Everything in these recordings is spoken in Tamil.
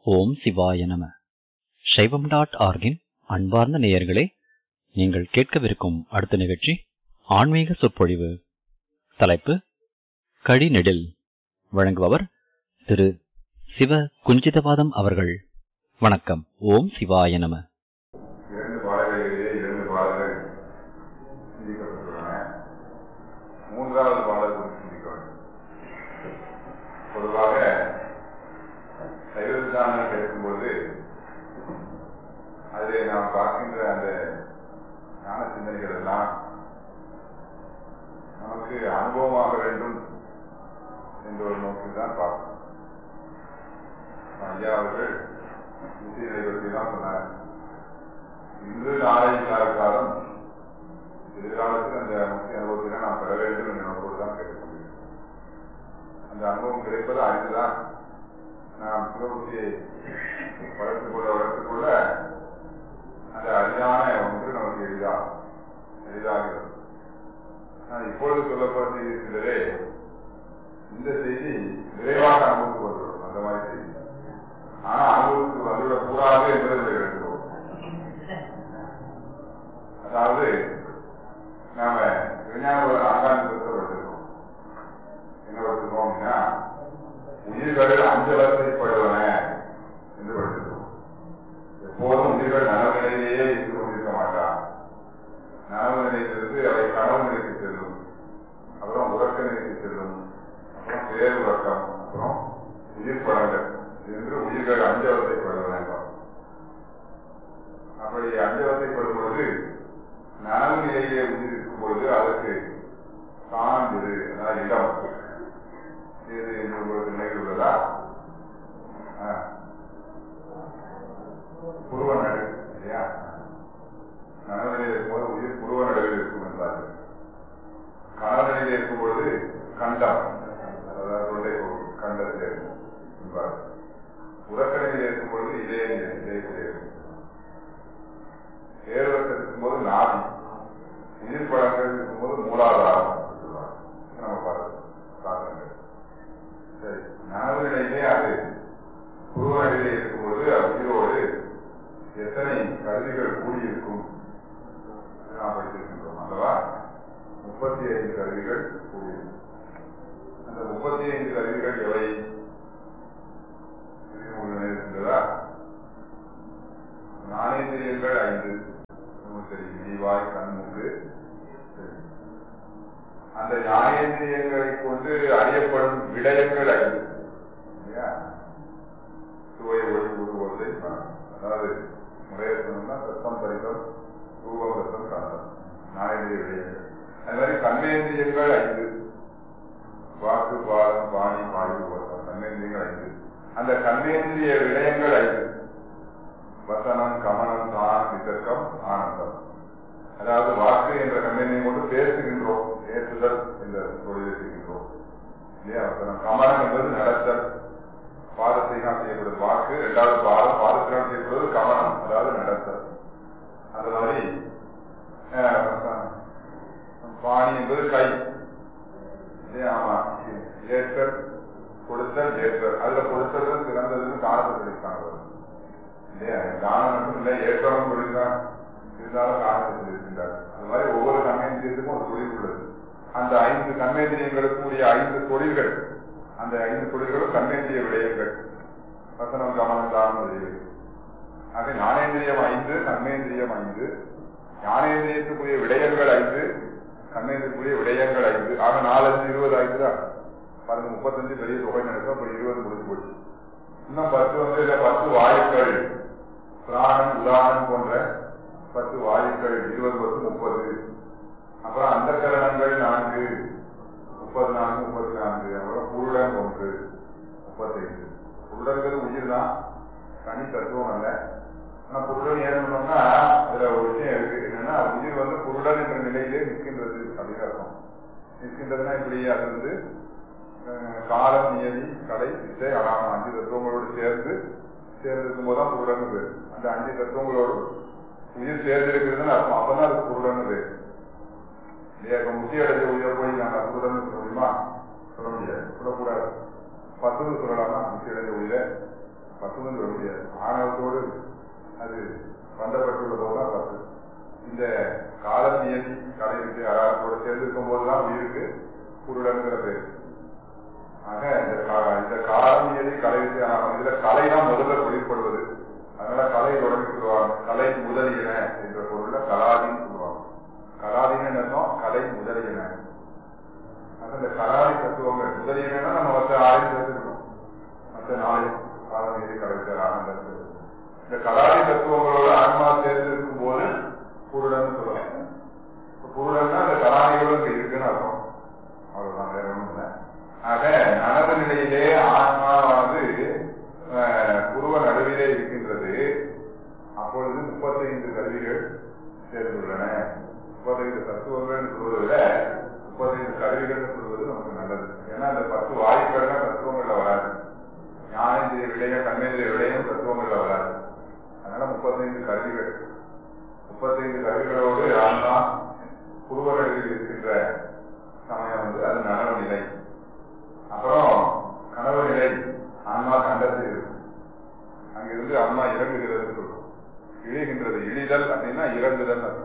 ஓம் சிவாய நம சைவம் டாட் ஆர்கின் அன்பார்ந்த நேயர்களே நீங்கள் கேட்கவிருக்கும் அடுத்த நிகழ்ச்சி ஆன்மீக சொற்பொழிவு தலைப்பு கடிநெடில் வழங்குபவர் திரு சிவ குஞ்சிதபாதம் அவர்கள் வணக்கம் ஓம் சிவாய நம இரண்டு பாடல்களிலே இரண்டு பாடல்கள் சிந்திக்கப்பட்டுள்ளன மூன்றாவது பாடல் குறித்து சிந்திக்க வேண்டும் பொதுவாக சைவசித்தாந்தம் கேட்கும்போது அதிலே நாம் பார்க்கின்ற அந்த ஞான சிந்தனைகள் எல்லாம் நமக்கு அனுபவமாக வேண்டும் என்ற ஒரு நோக்கில் தான் பார்க்கணும் ஐயா அவர்கள் இசையை பற்றி தான் சொன்னார் இன்று நாளை இல்லாத காலம் எதிர்காலத்தில் அந்த முக்கிய அனுபவத்தை நாம் பெற வேண்டும் என்ற நோக்கோடு தான் கேட்கப்படுகிறது அந்த அனுபவம் கிடைப்பது அறிந்துதான் நாம் சிவபக்தியை வளர்த்துக் கொள்ள வளர்த்துக் கொள்ள அந்த அரிதான ஒன்று நமக்கு எளிதா எளிதாகிறது ஆனால் இப்பொழுது சொல்லப்பட்ட செய்தி இருக்கின்றதே இந்த செய்தி விரைவாக அனுபவத்துக்கு வந்துவிடும் அந்த மாதிரி செய்தி ஆனா அனுபவத்துக்கு வந்துவிடக் கூடாது என்பதை வேண்டும் அதாவது நாம விஞ்ஞான ஆங்காந்தத்தை படிச்சிருக்கோம் என்ன படிச்சிருக்கோம் அப்படின்னா உயிர்கள் அஞ்சலத்தைப்படுவன என்று படிச்சிருக்கோம் எப்போதும் உயிர்கள் நனவு நிலையிலேயே இருந்து கொண்டிருக்க மாட்டான் நனவு நிலையிலிருந்து அவை கனவு நிலைக்கு செல்லும் அப்புறம் உறக்க நிலைக்கு செல்லும் அப்புறம் பேர் உறக்கம் அப்புறம் உயிர் படங்கள் என்று உயிர்கள் அஞ்சலத்தைப்படுவன அப்படி அஞ்சலத்தைப்படும் பொழுது நனவு நிலையிலே உயிர் இருக்கும் பொழுது அதற்கு ஸ்தானம் எது அதாவது இடம் இது என்று உங்களுக்கு நினைவு உள்ளதா புருவ நடு இல்லையா நனவு நிலையில் இருக்கும்போது உயிர் புருவ நடுவில் இருக்கும் என்றார்கள் கனவு நிலையில் இருக்கும் பொழுது கண்டம் அதாவது தொண்டை கண்டத்தில் இருக்கும் என்பார்கள் உறக்க நிலையில் இருக்கும் பொழுது இதய நிலை இதயத்திலே இருக்கும் பேருவத்தில் இருக்கும்போது நாடி உயிர் பழங்கள் இருக்கும்போது மூலாதாரம் நம்ம பார்த்தோம் சரி நனவு நிலையிலே அது புருவ நிலையிலே இருக்கும்போது உயிரோடு எத்தனை கருவிகள் கூடியிருக்கும் நாம் படித்திருக்கின்றோம் அல்லவா முப்பத்தி ஐந்து கருவிகள் கூடியிருக்கும் அந்த முப்பத்தி ஐந்து கருவிகள் எவை இருக்கின்றதா ஞானேந்திரியங்கள் ஐந்து சரி இனிவாய் கண் மூக்கு அந்த ஞானேந்திரியங்களை கொண்டு அறியப்படும் விடயங்கள் ஐந்து சுவை ஒளி உருவத்தை அதாவது முறைய சொன்னா சத்தம் பரிசம் ரூபம் ரத்தம் காந்தம் ஞானேந்திரிய விடயங்கள் அது மாதிரி கண்ணேந்திரியங்கள் ஐந்து வாக்கு பாதம் பாணி வாயு வசம் கண்ணேந்திரியங்கள் ஐந்து அந்த கண்ணேந்திரிய விடயங்கள் ஐந்து வசனம் கமனம் தானம் விதர்க்கம் ஆனந்தம் அதாவது வாக்கு என்ற கண்ணெண்ணை கொண்டு பேசுகின்றோம் பேசுதல் என்ற தொழிலை செய்கின்றோம் இல்லையா வசனம் கமனம் என்பது நடத்தல் பாதத்தை நாம் செய்யப்படுது வாக்கு இரண்டாவது பாதம் பாதத்தினால் செய்யப்படுவது கமனம் அதாவது நடத்தல் அந்த மாதிரி பாணி என்பது கை இல்லையா ஆமா ஏற்றல் கொடுத்தல் ஏற்றல் அதுல கொடுத்தல் சிறந்ததுன்னு காலத்தை சொல்லியிருக்காங்க இல்லையா தானம் மட்டும் இல்லை ஏற்றமும் சொல்லியிருக்காங்க இருந்தாலும் காரணத்தை சொல்லியிருக்கின்றார் அது மாதிரி ஒவ்வொரு கண்ணேந்திரியத்துக்கும் ஒரு தொழில் உள்ளது அந்த ஐந்து கண்ணேந்திரியங்களுக்கு கூடிய ஐந்து தொழில்கள் அந்த ஐந்து தொழில்களும் கண்ணேந்திரிய விடயங்கள் வசனம் கவனம் தானம் விடயங்கள் ஆக ஞானேந்திரியம் ஐந்து கண்ணேந்திரியம் ஐந்து ஞானேந்திரியத்துக்குரிய விடயங்கள் ஐந்து கண்ணேந்திரக்குரிய விடயங்கள் ஐந்து ஆக நாலஞ்சு இருபது ஐந்து தான் பாருங்க முப்பத்தஞ்சு பெரிய தொகை நடக்கும் அப்படி இருபது முடிஞ்சு போச்சு இன்னும் பத்து வந்து இல்ல பத்து வாயுக்கள் பிராணம் உதாரணம் போன்ற பத்து வாயுக்கள் இருபது பத்து முப்பது அப்புறம் அந்த கரணங்கள் நான்கு முப்பது நான்கு முப்பத்தி நான்கு அப்புறம் புருடன் ஒன்று முப்பத்தைந்து புருடங்கிறது உயிர் தான் தனி தத்துவம் அல்ல ஆனா புருடன் ஏறணும்னா அதுல ஒரு விஷயம் இருக்கு என்னன்னா உயிர் வந்து புருடன் என்ற நிலையிலே நிற்கின்றது அப்படின்னு அர்த்தம் நிற்கின்றதுன்னா இப்படி அது வந்து காலம் நியதி கலை இசை அடாம அஞ்சு தத்துவங்களோடு சேர்ந்து சேர்ந்து இருக்கும்போது தான் புருடன் பேர் அந்த அஞ்சு தத்துவங்களோடு உயிர் சேர்ந்திருக்கிறதுன்னு அர்த்தம் அப்பதான் அது புருடன் பேர் இல்லையா இப்ப முத்தி அடைஞ்ச உயிரை போய் நாங்க புருடன் சொல்ல முடியுமா சொல்ல முடியாது சொல்லக்கூடாது பத்துன்னு சொல்லலாமா முத்தி அடைஞ்ச உயிரை பத்துன்னு சொல்ல முடியாது ஆணவத்தோடு அது பந்தப்பட்டுள்ள போதுதான் பத்து இந்த கால நியதி கலை விட்டு அறாரத்தோடு சேர்ந்து இருக்கும் போதுதான் உயிருக்கு குருடன்கிற பேர் ஆக இந்த கா- இந்த கால நியதி கலை விட்டு இதுல கலை தான் முதல்ல வெளிப்படுவது அதனால கலை தொடங்கி சொல்லுவாங்க கலை முதலியன என்ற பொருள்ல கலாதின்னு சொல்லுவாங்க கலாதின்னு அர்த்தம் கலை முதலியன அது இந்த கலாதி தத்துவங்கள் முதலியனா நம்ம மற்ற ஆய்வு சேர்த்துக்கணும் மற்ற நாளை காலநீதி கலைஞர் ஆனந்தத்தில் இந்த கலாதி தத்துவங்களோட ஆன்மா சேர்ந்து இருக்கும் போது குருடன் சொல்லலாம் இப்ப குருடன்னா இந்த கலாதிகளும் இங்க இருக்குன்னு அர்த்தம் அவ்வளவுதான் வேற ஒண்ணும் இல்லை ஆக நனவு நிலையிலே ஆன்மாவானது அஹ், புருவ நடுவிலே இருக்கின்றது அப்பொழுது முப்பத்தைந்து கருவிகள் சேர்ந்துள்ளன முப்பத்தைந்து தத்துவங்கள் சொல்வதை விட முப்பத்தைந்து கருவிகள் சொல்வது நமக்கு நல்லது ஏன்னா அந்த பத்து வாயுக்கள்னா தத்துவங்கள்ல வராது ஞானேந்திரிய விடயம் கண்ணேந்திரிய விடயம் தத்துவங்கள்ல வராது அதனால முப்பத்தைந்து கருவிகள் முப்பத்தைந்து கருவிகளோடு ஆன்மா புருவர்கள் இருக்கின்ற சமயம் வந்து அது நனவு நிலை அப்புறம் கனவு நிலை ஆன்மா கண்டத்தில் இருக்கும் அங்கிருந்து ஆன்மா இறங்குகிறது சொல்லும் இழிகின்றது இழிதல் அப்படின்னா இறங்குதல் அர்த்தம்.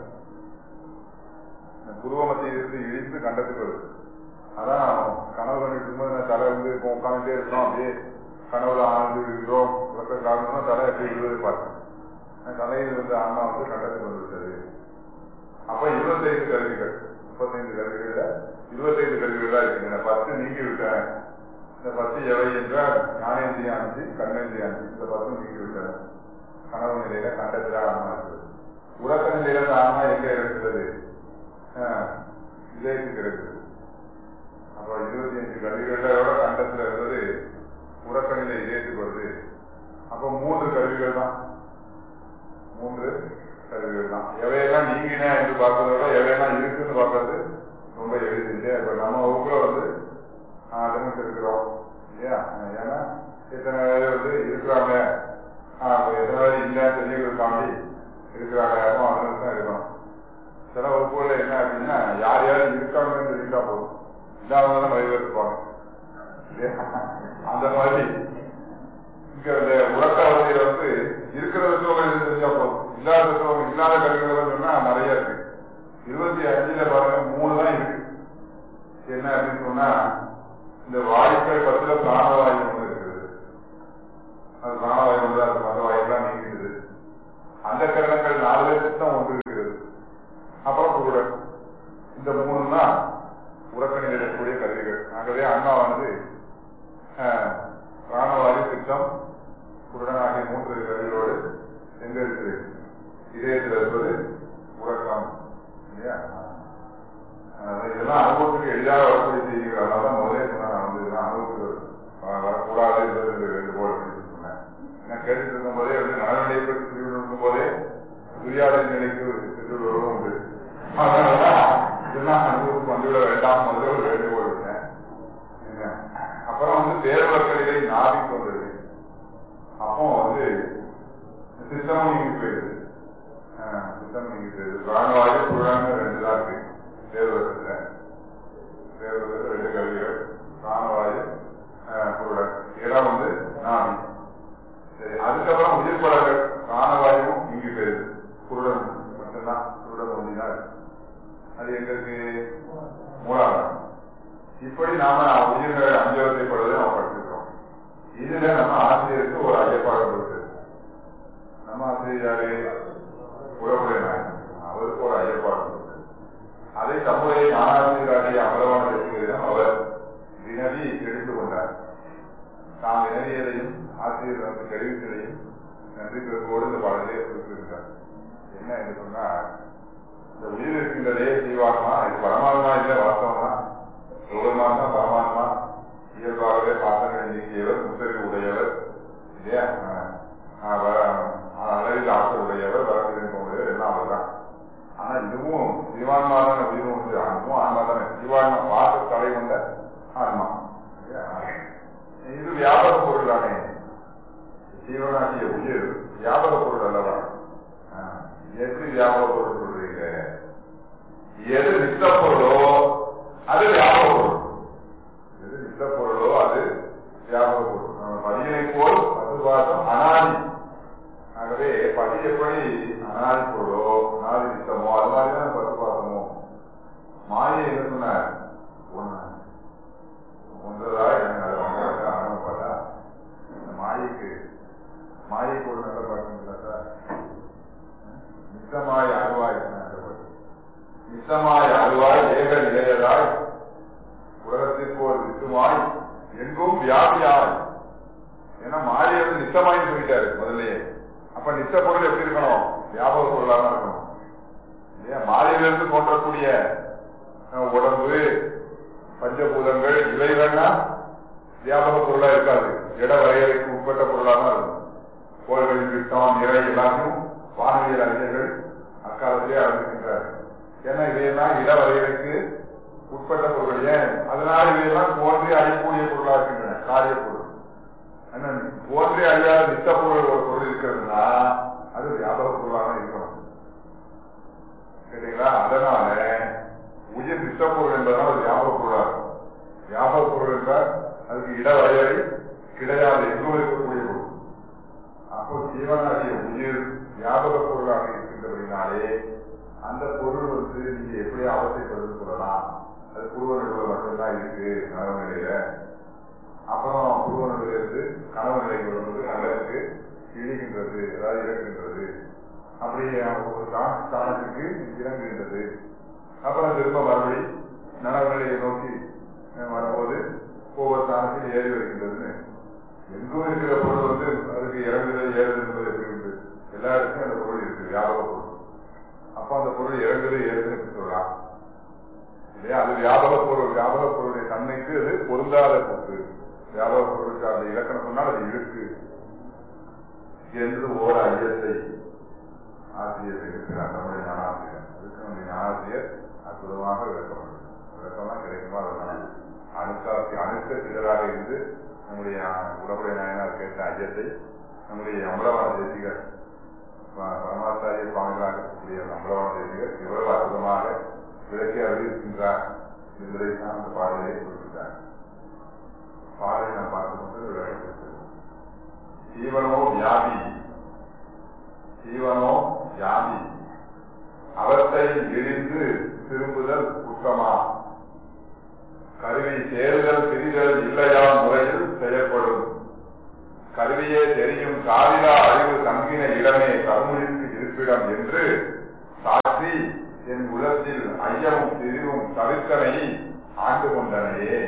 இந்த புருவ மத்தியிலிருந்து இழிந்து கண்டத்துக்கு வருது அதான் கனவு கண்டுட்டு இருக்கும்போது நான் தலை வந்து இப்போ உட்காந்துட்டே இருக்கோம் அப்படியே கனவுல ஆழ்ந்து இருக்கிறோம் உறக்க காரணம்னா தலை எப்படி விழுவது பார்த்தேன் அந்த தலையில் வந்து ஆன்மா வந்து கண்டத்துக்கு வந்துவிட்டது அப்ப இருபத்தைந்து கருவிகள் முப்பத்தைந்து கருவிகள்ல இருபத்தைந்து கருவிகள் தான் இருக்கின்றன பத்து நீங்கி விட்டன இந்த பத்து எவை என்றால் ஞானேந்திரிய அஞ்சு கண்ணேந்திரிய அஞ்சு இந்த பத்து நீங்கி விட்டன கனவு நிலையில கண்டத்துல ஆன்மா இருக்குது உறக்க நிலையில அந்த ஆன்மா எங்க இருக்கிறது ஆஹ், இதயத்துக்கு இருக்குது அப்ப இருபத்தி அஞ்சு கருவிகளோட கண்டத்துல இருந்தது உறக்க நிலை இதயத்துக்கு வருது அப்ப மூன்று கருவிகள் தான் மூன்று கருவிகள் தான் எவையெல்லாம் நீங்கின என்று பார்ப்பதை விட எவையெல்லாம் இருக்குன்னு பார்க்கறது ரொம்ப எளிது இல்லையா இப்ப நம்ம வகுப்புல வந்து அதுன்னு இருக்கிறோம் இல்லையா ஏன்னா இத்தனை பேர் வந்து இருக்கிறாங்க ஆஹ் எத்தனை பேர் இல்லைன்னு தெரியறதுக்காண்டி இருக்கிறாங்க அப்போ அதுக்கு தான் இருக்கணும் சில வகுப்புகள்ல என்ன அப்படின்னா யார் யார் இருக்காங்கன்னு தெரிஞ்சா போதும் இல்லாதவங்க தான் நிறைய பேர் இருப்பாங்க இல்லையா? அந்த மாதிரி இங்க இந்த உறக்க அவதியில வந்து இருக்கிற தத்துவங்கள் தெரிஞ்சா போதும் இல்லாத தத்துவம் இல்லாத கருவிகள் சொன்னா நிறைய இருக்கு இருபத்தி அஞ்சுல பாருங்க மூணு தான் இருக்கு என்ன அப்படின்னு சொன்னா இந்த வாயுக்கள் பத்துல பிராணவாயு ஒன்று இருக்குது அது பிராணவாயு ஒன்று அது மற்ற வாயுலாம் நீங்கிடுது அந்த கரணங்கள் நாலு பேருக்கு தான் ஒன்று இருக்கிறது அப்புறம் குருடன் இந்த மூணு தான் உறக்கணில் இருக்கக்கூடிய கருவிகள் ஆகவே அண்ணாவானது ஆஹ், பிராணவாயு சித்தம் குருடன் ஆகிய மூன்று கருவிகளோடு எங்க இருக்குது இதயத்தில் இருப்பது உறக்கம் இல்லையா ஆஹ், இதெல்லாம் அனுபவத்துக்கு எளிதாக வரக்கூடிய செய்திகள் அதனால தான் முதலே சொன்னேன் நான் வந்து இதெல்லாம் அனுபவத்துக்கு வ- வரக்கூடாது என்பது இந்த ரெண்டு போல் அப்படின்னு சொன்னேன் ஏன்னா கேட்டுட்டு இருக்கும் போதே வந்து நலநிலையை பற்றி புரிந்து இருக்கும் போதே துரியாதன் நிலைக்கு சென்று வருவதும் உண்டு அதனாலதான் இதெல்லாம் அனுபவத்துக்கு வந்துவிட வேண்டாம் முதல்ல ஒரு வேண்டுகோள் விட்டேன் என்ன? அப்புறம் வந்து தேர்வர்களிலே நாவிக்கு வந்தது அப்போ வந்து சித்தமும் நீங்கி போயிடுது ஆஹ் சித்தம் நீங்கி போயிடுது பிராணவாயு புழாங்க ரெண்டு தான் இருக்கு தேர்வரத்துல தேர்வரத்துல ரெண்டு கருவிகள் பிராணவாயு புருடன் இதெல்லாம் வந்து நாவி சரி அதுக்கப்புறம் உயிர்ப்படங்கள் பிராணவாயுவும் நீங்கி போயிடுது குருடன் மட்டும்தான் குருடன் ஒன்றிதான் இருக்கு அது எங்க இருக்கு மூலாதாரம் இப்படி நாம உயிர்கள் அஞ்சவத்தைப்படுவதை நாம் படிச்சிருக்கிறோம் இதுல நம்ம ஆசிரியருக்கு ஒரு ஐயப்பாடு இருக்கு நம்ம ஆசிரியர் யாரு உறவுடைய நாயகன் அவருக்கு ஒரு ஐயப்பாடு இருக்கு அதை தம்முடைய ஞானாசிரியராகிய அமரவான பேசுகிறதும் அவர் வினவி தெரிந்து கொண்டார் தாம் வினவியதையும் ஆசிரியர் நமக்கு தெரிவித்ததையும் நன்றி பிறப்போடு இந்த பாடலே குறிப்பிட்டிருக்கிறார் என்ன என்று சொன்னால் இந்த உயிர் இருக்கின்றதே ஜீவாத்மா இது பரமாத்மா இல்லை வாஸ்தவம் தான் சிவபெருமான் தான் பரமாத்மா இயல்பாகவே பாசங்களை நீக்கியவர் முத்தறிவு உடையவர் இல்லையா ஆஹ் ஆஹ் வ- ஆஹ் அளவில் ஆசை உடையவர் வரத்திற்கு உடையவர் எல்லாம் அவர் தான் ஆனா இதுவும் ஜீவான்மா தானே உயிரும் உண்டு அதுவும் ஆன்மா தானே ஜீவான்மா பாச தலை கொண்ட ஆன்மா இல்லையா? இது வியாபக பொருள் தானே ஜீவனாகிய உயிர் வியாபக பொருள் அல்லவா ஆஹ் எப்படி வியாபக பொருள் சொல்றீங்க எது நித்த பொருளோ அது வியாபக பொருள் எது நித்த பொருளோ அது வியாபக பொருள் நம்ம பதியினை போல் அது பாசம் அனாதி ஆகவே பதி எப்படி அனாதி பொருளோ அனாதி நித்தமோ அது மாதிரி தான் பத்து பாசமோ மாயை என்ன சொன்னார் ஒண்ணு ஒன்றதா எனக்கு அது ஒன்றா ஆரம்பப்பட்டா இந்த மாயைக்கு மாயைக்கு ஒரு நல்ல பாட்டு சார் நித்தமாய் அருவாய் நல்ல பாட்டு நித்தமாய் அருவாய் ஏக நிலையதாய் உலகத்திற்கு ஒரு நித்துமாய் எங்கும் வியாபியாய் ஏன்னா மாயை வந்து நித்தமாய் சொல்லிட்டாரு முதல்லயே அப்ப நித்த பொருள் எப்படி இருக்கணும் வியாபக பொருளாக இருக்கணும் இல்லையா மாலையிலிருந்து தோன்றக்கூடிய அஹ், உடம்பு பஞ்சபூதங்கள் இவைகள்னா வியாபக பொருளா இருக்காது இட வரையறைக்கு உட்பட்ட பொருளாக தான் இருக்கும் கோள்களின் திட்டம் நிறை எல்லாத்தையும் வானவியல் அறிஞர்கள் அக்காலத்திலே அறிந்திருக்கின்றார்கள் ஏன்னா இவையெல்லாம் இட வரையறைக்கு உட்பட்ட பொருள் ஏன் அதனால இவையெல்லாம் தோன்றி அழியக்கூடிய பொருளா இருக்கின்றன காரிய பொருள் ஆனா தோன்றி அழியாத நித்த பொருள் ஒரு பொருள் இருக்கிறதுனா அது வியாபக பொருளாக இருக்கணும் சரிங்களா அதனால உயிர் நித்த பொருள் என்பதனால் அது வியாபக பொருளா இருக்கும் வியாபக பொருள் என்றால் அதுக்கு இட வரையறை கிடையாது எங்கும் இருக்கக்கூடிய பொருள் அப்போ ஜீவனாகிய உயிர் வியாபக பொருளாக இருக்கின்றபடினாலே அந்த பொருள் வந்து நீங்க எப்படி அவசியப்படுது சொல்லலாம் அது பூர்வ நிலையில் மட்டும்தான் இருக்கு கனவு நிலையில அப்புறம் பூர்வ நிலையிலிருந்து கனவு நிலைக்கு வரும்போது நல்லதுக்கு இழிகின்றது அதாவது இறக்குகின்றது அப்படி ஒரு ஸ்தான்- ஸ்தானத்துக்கு இறங்குகின்றது அப்புறம் திரும்ப மறுபடி நனவு நிலையை நோக்கி அஹ், வரும்போது ஒவ்வொரு ஸ்தானத்தில் ஏறி வருகின்றதுன்னு எங்கும் இருக்கிற பொருள் வந்து அதுக்கு இறங்குதல் ஏறுதல் என்பது எப்படி உண்டு எல்லா இடத்துலையும் அந்த பொருள் இருக்கு வியாபக பொருள் அப்ப அந்த பொருள் இறங்குது ஏறுதுன்னு எப்படி சொல்லலாம் இல்லையா அது வியாபக பொருள் வியாபக பொருளுடைய தன்மைக்கு அது பொருந்தாத பொருள் வியாபக பொருளுக்கு அந்த இலக்கணம் சொன்னால் அது இருக்கு என்று ஓர் ஐயத்தை ஆசிரியர் இருக்கிறார் நம்முடைய ஞானாசிரியர் அதுக்கு நம்முடைய ஞானாசிரியர் அற்புதமாக விளக்கம் விளக்கம்லாம் கிடைக்குமா அதெல்லாம் அணுக்காசி அணுக்க சிலராக இருந்து நம்முடைய உடம்புடைய நாயனார் கேட்ட ஐயத்தை நம்முடைய அம்பலவான தேசிகர் ப- பரமாச்சாரிய சுவாமிகளாக இருக்கக்கூடிய அம்பலவான தேசிகர் எவ்வளவு அற்புதமாக விளக்கி அறிவிக்கின்றார் என்பதை தான் அந்த பாடலை குறிப்பிட்டார் பாடலை நாம் பார்க்கும்போது விளக்கி ஜீவனோ வியாபி ஜீவனோ வியாபி அவத்தை இழிந்து திரும்புதல் குற்றமா கருவி சேருதல் பிரிதல் இல்லையா முறையில் செயல்படும் கருவியே தெரியும் காவிலா அறிவு தங்கின இடமே கருமுழிக்கு இருப்பிடம் என்று சாற்றி என் உலகத்தில் ஐயமும் திரிவும் தவிர்த்தனை ஆண்டு கொண்டனையே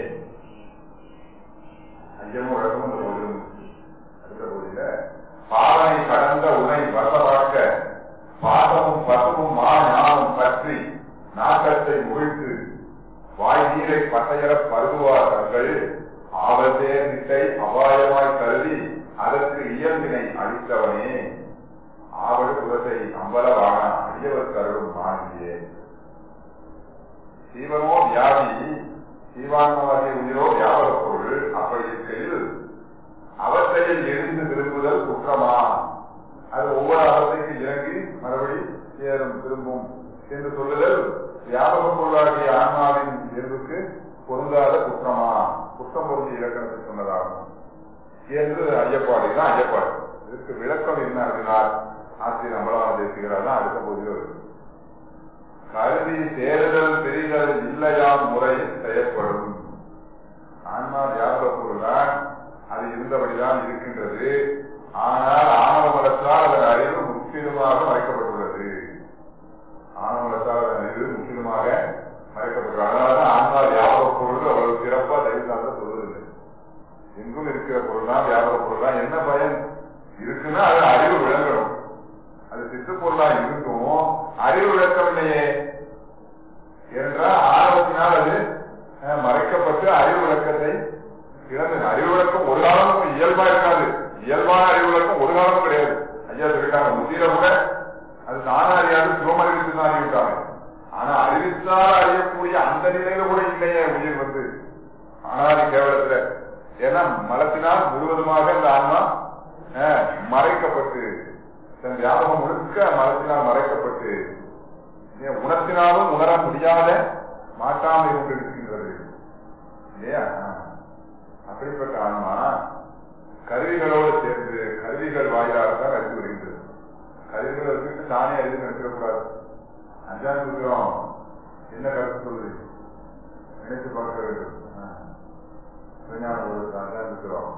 ஐயமும் உலகம் இந்த போதிலும் அடுத்த போதில பாவனை கடந்த உனை வசமாக்க பாசமும் பசுவும் மா ஞானம் பற்றி நாட்டத்தை முகிழ்த்து வாய் நீரை பட்டையர பருகுவார் தங்கள் ஆபத்தே நிட்டை அபாயமாய் கருதி அதற்கு இயல்பினை அளித்தவனே ஆவடு குலத்தை அம்பலவான அடியவர் கருடும் மாநிலே சீவனோ வியாதி சீவான்மவாகிய உயிரோ வியாபக பொருள் அப்படி இருக்கையில் அவற்றையில் எழுந்து திரும்புதல் குற்றமா அது ஒவ்வொரு அவத்தைக்கு இறங்கி மறுபடி ஏறும் திரும்பும் என்று சொல்லுதல் வியாபக பொருளாகிய ஆன்மாவின் இயல்புக்கு பொருந்தாத குற்றமா குற்றம் பொருந்திய இலக்கணத்தை சொன்னதாகும் என்று ஐயப்பாடு தான் ஐயப்பாடு இதுக்கு விளக்கம் என்ன அப்படின்னார் ஆசிரியர் அம்பலவான தேசிகராக தான் அடுத்த போதில் வருது கருதி தேர்தல் தெரிதல் இல்லையாம் முறையில் செயற்படும் ஆன்மா வியாபக பொருள்தான் அது இருந்தபடிதான் இருக்கின்றது ஆனால் ஆணவ மலத்தால் அதன் அறிவு முற்றிலுமாக மறைக்கப்பட்டுள்ளது ஆணவ மலத்தால் அதன் அறிவு முற்றிலுமாக மறைக்கப்பட்டுள்ளது அதனாலதான் ஆன்மா வியாபக பொருள் அவ்வளவு சிறப்பா தயவுசார்ந்த சொல்வதில்லை எங்கும் இருக்கிற பொருள் தான் வியாபக பொருள் தான் என்ன பயன் இருக்குன்னா அது அறிவு விளங்கணும் அது சித்து பொருளா இருக்கும் அறிவு விளக்கவில்லையே என்றால் ஆணவத்தினால் அது அஹ், மறைக்கப்பட்டு அறிவு விளக்கத்தை இழந்தது அறிவு விளக்கம் ஒரு காலமும் இயல்பா இருக்காது இயல்பான அறிவு விளக்கம் ஒரு காலமும் கிடையாது ஐயா சொல்லிட்டாங்க முத்தியில கூட அது தானா அறியாது சிவம் அறிவித்து தான் அறிவிட்டாங்க ஆனா அறிவித்தால் அறியக்கூடிய அந்த நிலையில கூட இல்லையே உயிர் வந்து ஆனாதி கேவலத்துல ஏன்னா மலத்தினால் முழுவதுமாக இந்த ஆன்மா அஹ், மறைக்கப்பட்டு தன் வியாபகம் முழுக்க மலத்தினால் மறைக்கப்பட்டு ஏன் உணர்த்தினாலும் உணர முடியாத மாட்டாமை கொண்டு இருக்கின்றது இல்லையா அப்படிப்பட்ட ஆன்மா கருவிகளோடு சேர்ந்து கருவிகள் வாயிலாக தான் அறிந்து வருகின்றது கருவிகளை வச்சுட்டு தானே அறிவு நினைச்சிடக்கூடாது அஞ்சாம் சூத்திரம் என்ன கருத்து சொல்லுது நினைத்து பார்க்க வேண்டும் ஆ. விஞ்ஞான பொருள் அஞ்சாம் சூத்திரம்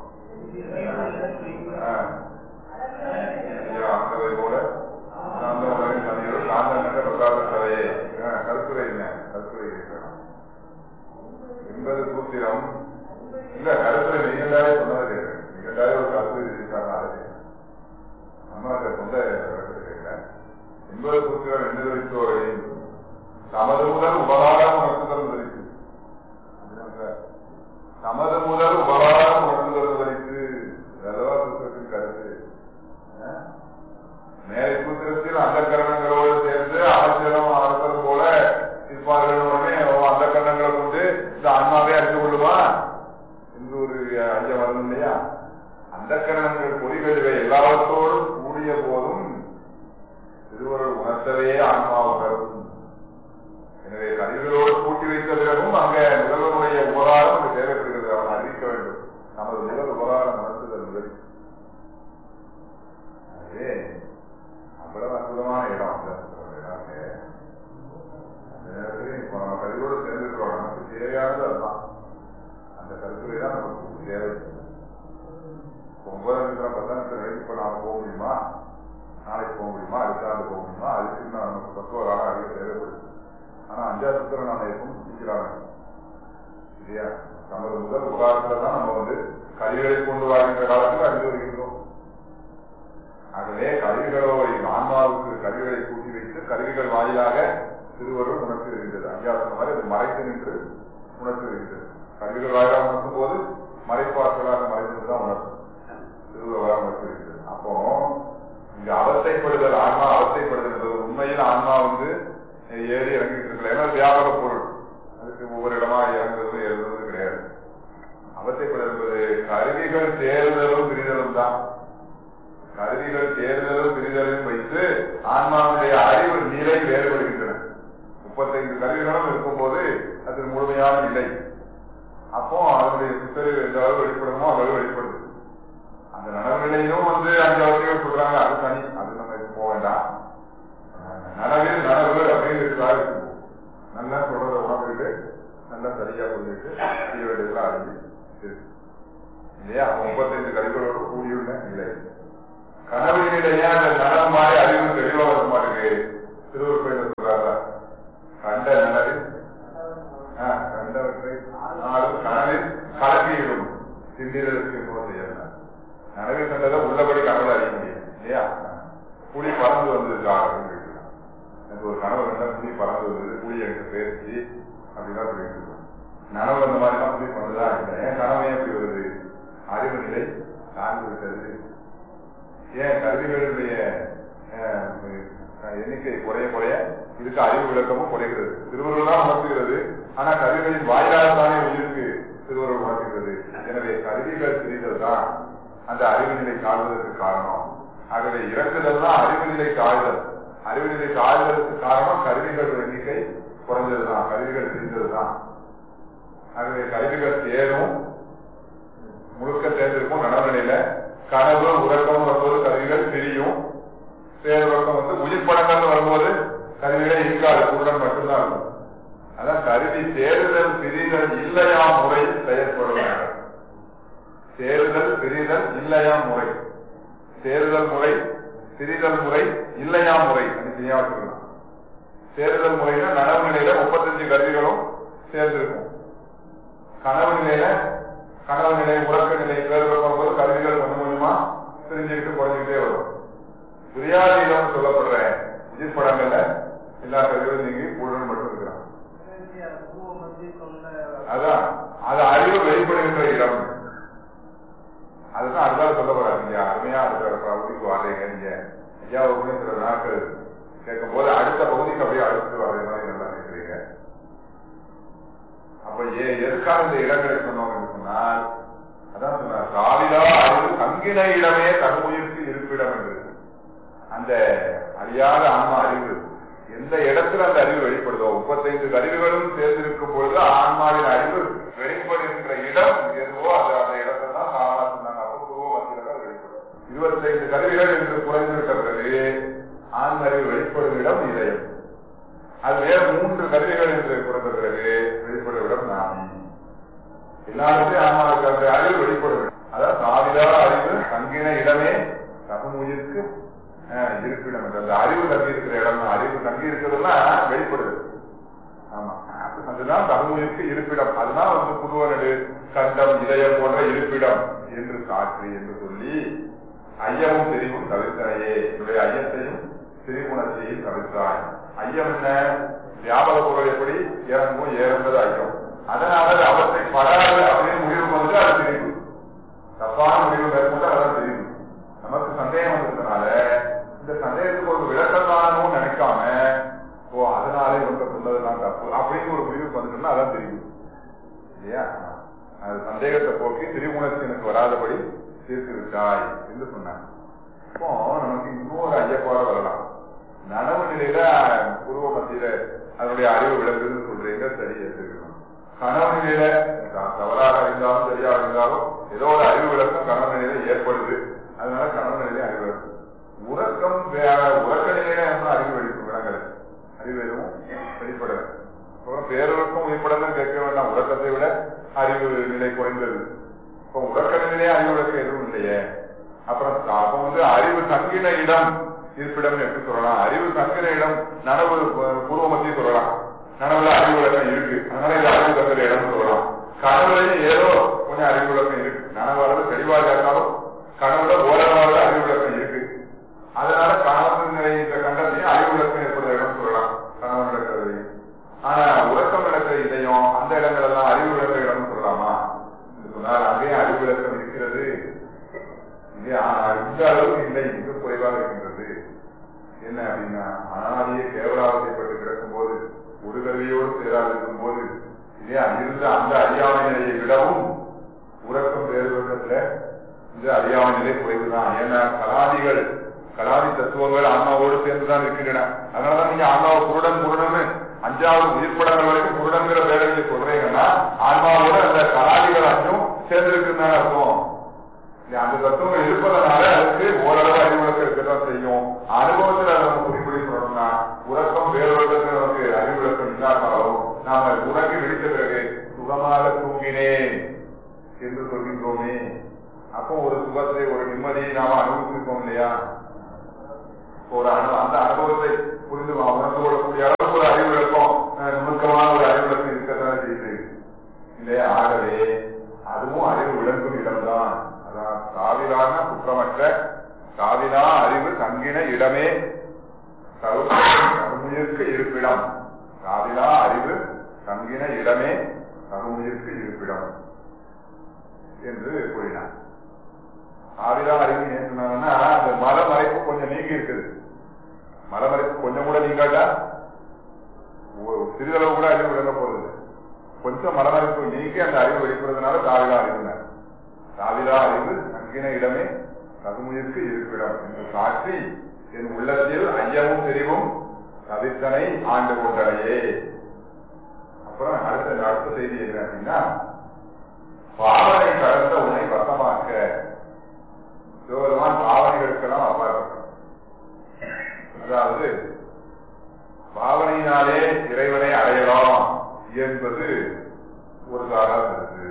ஆ. ஐயா, அங்கவை போல சார்ந்த உலகின் தனியோடு சார்ந்த நல்ல பிரசாத சபையே ஆ, கருத்துரை என்ன கருத்துரை கேட்கலாம் என்பது சூத்திரம் இல்ல கருத்துரை நீங்களாவே சொன்னதை கேட்கிறேன் நீங்களாவே ஒரு கருத்துரை இருக்காங்க அதை கேட்கிறேன். அம்மா அதை சொந்த விளக்கத்தை கேட்கிறேன் என்பது சூத்திரம் என்ன தெரிவித்தோரை தமது முதல் உபகாரம் உணர்த்துதல் தெரிவித்து அப்படிதான் சார். தமது முதல் உபகாரம் உணர்த்துதல் தெரிவித்து நல்லவா சூத்திரத்தின் கருத்து ஆ? மேலை சூத்திரத்தில் அந்த கரணங்களோடு சேர்ந்து ஆச்சரம் அரசர் போல இருப்பார்கள் உடனே அந்த கரணங்களை கொண்டு இந்த ஆன்மாவே அறிந்து கொள்ளுமா என்று ஒரு ஐயம் வரும் இல்லையா அந்த கரணங்கள் பொறிகள் இவை எல்லாவற்றோடும் கூடிய போதும் திருவருள் உணர்த்தவே ஆன்மா உணரும் எனவே கருவிகளோடு கூட்டி வைத்த பிறகும் அங்க முதல்வனுடைய உபகாரம் அங்கு தேவைப்படுகிறது அவன் அறிவிக்க வேண்டும் நமது முதல் உபகாரம் உணர்த்துதல் முதல் அதே அவ்வளவு அற்புதமான இடம் அந்த இடம் அங்க. அந்த நேரத்துல இப்போ நம்ம கருவியோடு சேர்ந்துருக்கிறோம் நமக்கு தேவையானது அதுதான் அந்த கருத்துரை தான் நமக்கு தேவை ஒன்பதாம் நிமிஷம் பத்தாம் நிமிஷம் வரைக்கும் இப்ப நாம போக முடியுமா நாளைக்கு போக முடியுமா அடுத்தாண்டு போக முடியுமா அதுக்கு நான் நமக்கு பக்குவராக அறிய தேவைப்படுது ஆனா அஞ்சாவது சுத்திரம் நாம எப்பவும் சிக்கிறாங்க இல்லையா நமது முதல் உதாரணத்துல தான் நம்ம வந்து கருவிகளை கொண்டு வாழ்கின்ற காலத்தில் அறிந்து வருகின்றோம் ஆகவே கருவிகளோ ஆன்மாவுக்கு கருவிகளை கூட்டி வைத்து கருவிகள் வாயிலாக திருவருள் உணர்த்தி வருகின்றது அஞ்சாவது மாதிரி அது மறைத்து நின்று உணர்த்தி வருகின்றது கருவிகள் வாயிலாக உணர்த்தும் போது மறைப்பாற்றலாக மறைந்து தான் உணர்த்தும் திருவருளாக உணர்த்தி வருகின்றது அப்போ இங்க அவஸ்தைப்படுதல் ஆன்மா அவஸ்தைப்படுதல் என்பது உண்மையில் ஆன்மா வந்து ஏறி இறங்கிட்டு இருக்கல ஏன்னா அது வியாபக பொருள் அதுக்கு ஒவ்வொரு இடமா இறங்குறது எழுதுறது கிடையாது அவஸ்தைப்படுதல் என்பது கருவிகள் தேர்தலும் பிரிதலும் தான் கருவிகள் தேர்தலும் பிரிதலும் வைத்து ஆன்மாவுடைய அறிவு நிலை வேறுபடுகின்றன முப்பத்தைந்து கருவிகளும் இருக்கும்போது அது முழுமையான நிலை அப்போ அதனுடைய சுத்தறிவு எந்த அளவு வெளிப்படுமோ அவ்வளவு வெளிப்படுது அந்த நனவுகளையும் வந்து அஞ்சு அவசியம் சொல்றாங்க அது தனி அது நம்ம இப்ப போக வேண்டாம் நனவில் நனவு அப்படின்னு இருக்கிறாரு நல்லா சொல்றத உணர்ந்துட்டு நல்லா சரியா புரிஞ்சுட்டு செய்ய வேண்டியதெல்லாம் அறிஞ்சு சரி. இல்லையா அப்ப முப்பத்தைந்து கருவிகளோடு கூடியுள்ள நிலை கனவு நிலையா அந்த நனவு மாதிரி அறிவு தெளிவா வர மாட்டேங்குது திருவள்ளுவர் சொல்றாங்க கண்ட நனவில் ஆ, கண்டவற்றை நாளும் கனவில் கலக்கியிடும் சிந்திரருக்கு போல செய்யலாம் நனவில் கண்டதை உள்ளபடி கனவுல அறிய முடியும் இல்லையா புலி பறந்து வந்திருக்கா அப்படின்னு கேட்கலாம். எனக்கு ஒரு கனவு கண்டா புலி பறந்து வந்தது புலி எனக்கு பேசி அப்படிதான் சொல்லிட்டு இருக்கோம் நனவு அந்த மாதிரி தான் புலி பண்ணதா இல்லை ஏன் கனவு ஏன் இப்படி வருது அறிவு நிலை தாழ்ந்து விட்டது ஏன் கருவிகளுடைய அஹ், எண்ணிக்கை குறைய குறைய இதுக்கு அறிவு விளக்கமும் குறைகிறது திருவள்ளுவர் தான் உணர்த்துகிறது ஆனா கருவிகளின் வாயிலாகத்தானே உயிருக்கு திருவள்ளுவர் உணர்த்துகிறது எனவே கருவிகள் பிரிதல் தான் அந்த அறிவு நிலை தாழ்வதற்கு காரணம் ஆகவே இறக்குதல் தான் அறிவு நிலை தாழ்தல் அறிவு நிலை தாழ்வதற்கு காரணம் கருவிகள் எண்ணிக்கை குறைஞ்சதுதான் கருவிகள் பிரிந்ததுதான் ஆகவே கருவிகள் சேரும் முழுக்க சேர்ந்திருக்கும் நனவுநிலையில கனவு உறக்கம் வரும்போது கருவிகள் பிரியும் பேருறக்கம் வந்து உயிர் படங்கள் வரும்போது கருவிகள் இருக்காது குருடன் மட்டும்தான் இருக்கும் அதான் கருவி சேருதல் பிரிதல் இல்லையா முறை செயற்படும் சேருதல் பிரிதல் இல்லையா முறை சேருதல் முறை பிரிதல் முறை இல்லையா முறை தனித்தனியா வச்சுக்கலாம் சேருதல் முறையில நனவு நிலையில முப்பத்தஞ்சு கருவிகளும் சேர்ந்திருக்கும் கனவு நிலையில கனவு நிலை உறக்க நிலை பேர் வரும்போது கருவிகள் கொஞ்சம் கொஞ்சமா பிரிஞ்சுக்கிட்டு குறைஞ்சிக்கிட்டே வரும் துரியாதீனம் சொல்லப்படுற உயிர் படங்கள்ல எல்லா கருவிகளும் நீங்கி உடல் மட்டும் இருக்கிறான் அதான் அது அறிவு வெளிப்படுகின்ற இடம் அதுதான் அதுதான் சொல்ல போறாரு நீங்க அருமையா இருக்கிற பகுதிக்கு வர்றீங்க நீங்க ஐயா ஒரு மணி சில நாட்கள் கேட்கும் போது அடுத்த பகுதிக்கு அப்படியே அடுத்து வர்ற மாதிரி நல்லா நினைக்கிறீங்க அப்ப ஏ எதுக்காக இந்த இடங்களை சொன்னோம் சொன்னால் அதான் சொன்னார் காவிலா அறிவு தங்கின இடமே தன்முயற்சி இருப்பிடம் என்று அந்த அறியாத ஆன்மா அறிவு எந்த இடத்துல அந்த அறிவு வெளிப்படுதோ முப்பத்தைந்து அறிவுகளும் சேர்ந்திருக்கும் பொழுது ஆன்மாவின் அறிவு வெளிப்படுகின்ற இடம் எதுவோ அது அந்த இடத்துல தான் சாரா சொன்னாங்க அப்போ இருபத்தைந்து கருவிகள் என்று குறைந்துவிட்ட பிறகு ஆண் அறிவு வெளிப்படும் இடம் இதயம் அது வேற மூன்று கருவிகள் என்று குறைந்த பிறகு வெளிப்படும் இடம் நாமி எல்லாருக்கும் ஆன்மாவுக்கு அந்த அறிவு வெளிப்படும் இடம். அதாவது சாவிலா அறிவு தங்கின இடமே சகமுயிருக்கு அஹ், இருப்பிடம் என்று. அந்த அறிவு தங்கி இருக்கிற இடம் அறிவு தங்கி இருக்கிறதெல்லாம் வெளிப்படுது ஆமா அது- அதுதான் சகமுயிருக்கு இருப்பிடம் அதுதான் வந்து புதுவனடு கண்டம் இதயம் போன்ற இருப்பிடம் என்று காற்று என்று சொல்லி ஐயமும் தெரிவும் தவிர்த்தனையே என்னுடைய ஐயத்தையும் திரிகுணத்தையும் தவிர்த்தாய் ஐயம் என்ன வியாபக பொருள் எப்படி இறங்கும் ஏறந்தது ஐயம் அதனால அது அவற்றை படாது அப்படின்னு முடிவு வந்து அது தெரிவு தப்பான முடிவு மேற்கொண்டு அதான் தெரிவு நமக்கு சந்தேகம் வந்ததுனால இந்த சந்தேகத்துக்கு ஒரு விளக்கம் காணணும்னு நினைக்காம ஓ அதனாலே இவங்க சொன்னதெல்லாம் தப்பு அப்படின்னு ஒரு முடிவுக்கு வந்துட்டோம்னா அதான் தெரியும் இல்லையா அது சந்தேகத்தை போக்கி திரிகுணத்து எனக்கு வராதபடி தீர்த்து விட்டாய் என்று சொன்னாங்க இப்போ நமக்கு இன்னொரு ஐயப்பாடு வரலாம் நனவு நிலையில பூர்வ மத்தியில அதனுடைய அறிவு விளங்குதுன்னு சொல்றீங்க சரி ஏற்றுக்கணும் கனவு நிலையில த- தவறாக இருந்தாலும் சரியாக இருந்தாலும் ஏதோ ஒரு அறிவு விளக்கம் கனவு நிலையில ஏற்படுது அதனால கனவு நிலையில அறிவு விளக்கம் உறக்கம் வே- உறக்க நிலையில என்ன அறிவு வெளிப்பு விளங்கல அறிவு எதுவும் வெளிப்படல அப்புறம் பேருக்கும் வெளிப்படலன்னு கேட்க வேண்டாம் உறக்கத்தை விட அறிவு நிலை குறைந்தது இப்போ உறக்க நிலையிலே அறிவு விளக்கம் எதுவும் இல்லையே அப்புறம் அப்ப வந்து அறிவு தங்கின இடம் இருப்பிடம் எப்படி சொல்லலாம் அறிவு தங்கின இடம் நனவு ப- பூர்வ மத்தியும் சொல்லலாம் நனவுல அறிவு விளக்கம் இருக்கு அதனால இது அறிவு தங்குற இடம் சொல்லலாம் கனவுலையும் ஏதோ கொஞ்சம் அறிவு விளக்கம் இருக்கு நனவாளர் தெளிவாக இருந்தாலும் கனவுல ஓரளவாக அறிவு விளக்கம் இருக்கு அதனால கனவு நிலை இந்த கண்டத்தையும் அறிவு விளக்கம் ஏற்படுற இடம் சொல்லலாம் கனவு நடக்கிறதையும் ஆனா உறக்கம் நடக்கிற இதையும் அந்த இடங்கள் எல்லாம் அறிவு விளக்க இடம் சொல்லலாமா என்று சொன்னால் அங்கேயும் அறிவு விளக்கம் இருக்கிறது இங்கே ஆனால் இந்த அளவுக்கு இல்லை மிக குறைவாக இருக்கின்றது என்ன அப்படின்னா அனாதியே கேவலாவத்தைப்பட்டு கிடக்கும் போது ஒரு கல்வியோடு சேராது இருக்கும் போது இதே இருந்த அந்த அறியாமை நிலையை விடவும் உறக்கம் வேறுபட்டதுல இந்த அறியாமை நிலை குறைவுதான் ஏன்னா கலாதிகள் கலாதி தத்துவங்கள் ஆன்மாவோடு சேர்ந்துதான் இருக்கின்றன அதனாலதான் நீங்க ஆன்மாவை குருடன் குருடன் அஞ்சாவது உயிர்ப்படங்கள் வரைக்கும் குருடங்கிற பேரங்களை சொல்றீங்கன்னா ஆன்மாவோட அந்த கலாதிகள் அஞ்சும் சேர்ந்திருக்குன்னு அர்த்தம் இல்ல, அந்த தத்துவங்கள் இருப்பதனால அதுக்கு ஓரளவு அறிவுலகம் இருக்கதான் செய்யும் அனுபவத்தில் அதை நம்ம குறிப்பிடி சொல்லணும்னா உறக்கம் வேறொருத்தருக்கு நமக்கு அறிவுலகம் இல்லாமலும் நாம உறங்கி விழித்த பிறகு சுகமாக தூங்கினேன் என்று சொல்கின்றோமே அப்போ ஒரு சுகத்தை ஒரு நிம்மதியை நாம அனுபவிச்சிருக்கோம் இல்லையா ஒரு அனு அந்த அனுபவத்தை புரிந்து உணர்ந்து கொள்ளக்கூடிய அளவுக்கு ஒரு அறிவு விளக்கம் அஹ், நுணுக்கமான ஒரு அறிவு விளக்கம் இருக்கத்தான் செய்யுது இல்லையா ஆகவே அதுவும் அறிவு விளங்கும் இடம்தான் அதான் சாவிலான குற்றமற்ற சாவிலா அறிவு தங்கின இடமே கருமுயிர்க்கு இருப்பிடம் சாவிலா அறிவு தங்கின இடமே கருமுயிர்க்கு இருப்பிடம் என்று கூறினார் ஆவிலா அறிவு ஏன் சொன்னாங்கன்னா அந்த மலமறைப்பு கொஞ்சம் நீங்கி இருக்குது மலமறைப்பு கொஞ்சம் கூட நீங்காட்டா ஒரு சிறிதளவு கூட அறிவு விளங்க போறது இல்லை. கொஞ்சம் மலமறைப்பு நீக்கி அந்த அறிவு வெளிப்படுறதுனால தாவிலா அறிவுனார் தாவிலா அறிவு தங்கின இடமே ரகுமுயிருக்கு இருப்பிடம் என்று காட்டி என் உள்ளத்தில் ஐயமும் தெரிவும் கவித்தனை ஆண்டு கொண்டனையே அப்புறம் அடுத்த அடுத்த செய்தி என்ன அப்படின்னா பாவனை கடந்த உன்னை வசமாக்க சிவபெருமான் பாவனைகளுக்கெல்லாம் அப்பாற்பட்டார் அதாவது பாவனையினாலே இறைவனை அடையலாம் என்பது ஒரு சாரா கருத்து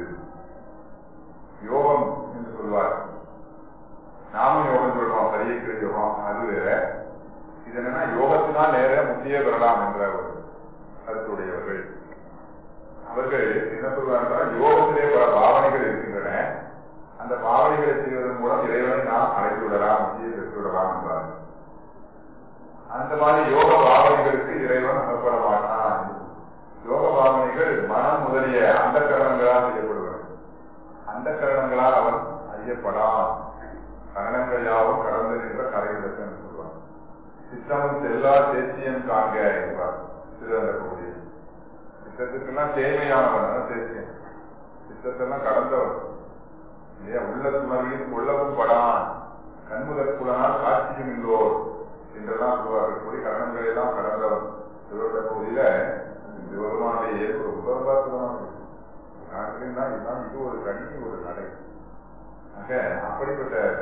யோகம் என்று சொல்வார் நாமும் யோகம் சொல்றோம் பரியக்கிற யோகம் அது வேற இது என்னன்னா யோகத்தினால் நேர முக்கிய பெறலாம் என்ற ஒரு கருத்துடையவர்கள் அவர்கள் என்ன சொல்றாங்கன்னா யோகத்திலே பல பாவனைகள் இருக்கின்றன அந்த பாவனைகளை செய்வதன் மூலம் இறைவனை நாம் அடைந்து விடலாம் முக்கிய பெற்று விடலாம் என்றார் அந்த மாதிரி யோக பாவனைகளுக்கு இறைவன் அகப்பட மாட்டான் யோக பாவனைகள் மனம் முதலிய அந்த கரணங்களால் செய்யப்படுவது அந்த கரணங்களால் அவன் அறியப்படான் கரணங்கள் யாவும் கடந்து நின்ற கரைவிடத்து என்று சொல்வார் சித்தமும் செல்லா தேசியம் காண்க என்பார் திருவந்தக்கூடிய சித்தத்துக்கெல்லாம் தேவையானவன் அதான் தேசியம் சித்தத்தெல்லாம் கடந்தவன் இல்லையா உள்ள துணர்வின் உள்ளவும் படான் கண்முதற் புலனால் காட்சியும் இல்லோர் என்றெல்லாம் சொல்வார்கள் கூடி கரணங்களை எல்லாம் கடந்தவன் சிவருடைய பகுதியில சிவபெருமானுடைய ஒரு உபர்பாத்துவம் நாட்டினா இதுதான் இது ஒரு கண்ணி ஒரு நடை ஆக அப்படிப்பட்ட பெருமானை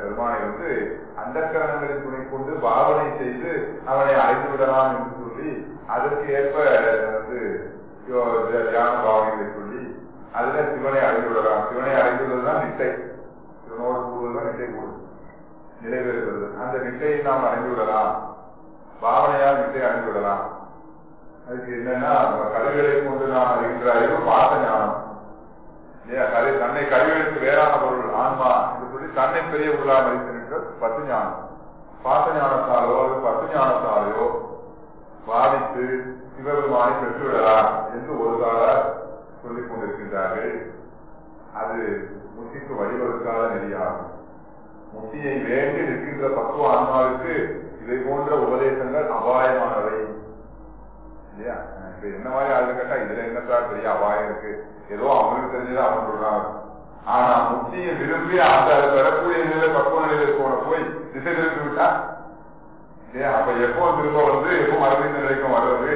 வந்து அந்தக்கரணங்களின் துணை கொண்டு பாவனை செய்து அவனை அறிந்து விடலாம் என்று சொல்லி அதற்கு ஏற்ப வந்து யோ- தியான பாவனைகளை சொல்லி அதுல சிவனை அறிந்து விடலாம் சிவனை அறிந்துள்ளதுதான் நிட்டை சிவனோடு கூடுவதுதான் நிட்டை கூடும் நிறைவேறுகிறது அந்த நிட்டையை நாம் அறிந்து விடலாம் பாவனையால் நிட்டை அறிந்து விடலாம் அதுக்கு என்னன்னா கருவிகளை கொண்டு நாம் அறிகின்ற அறிவு பாச ஞானம் இல்லையா கரு தன்னை கருவிகளுக்கு வேறான பொருள் ஆன்மா என்று சொல்லி தன்னை பெரிய உள்ளாக மதித்து நின்ற பத்து ஞானம் பாச ஞானத்தாலோ அல்லது பத்து ஞானத்தாலோ பாதித்து சிவபெருமானை பெற்றுவிடலாம் என்று ஒரு காலர் சொல்லிக் கொண்டிருக்கின்றார்கள் அது முத்திக்கு வழிவகுக்காத நெறியாகும் முத்தியை வேண்டி நிற்கின்ற பக்குவ ஆன்மாவுக்கு இதை போன்ற உபதேசங்கள் அபாயமானவை இல்லையா அஹ் இப்ப என்ன மாதிரி ஆளு கேட்டா இதுல என்னத்தா பெரிய அபாயம் இருக்கு ஏதோ அவனுக்கு தெரிஞ்சதை அவன் சொல்றான் ஆனா முத்தியை விரும்பி அந்த பெறக்கூடிய நிலையில பக்குவ நிலையில இருக்கவனை போய் திசை திருப்பி விட்டா இல்லையா அப்ப எப்போ திரும்ப வந்து எப்போ மறுபடியும் நிலைக்கும் வர்றது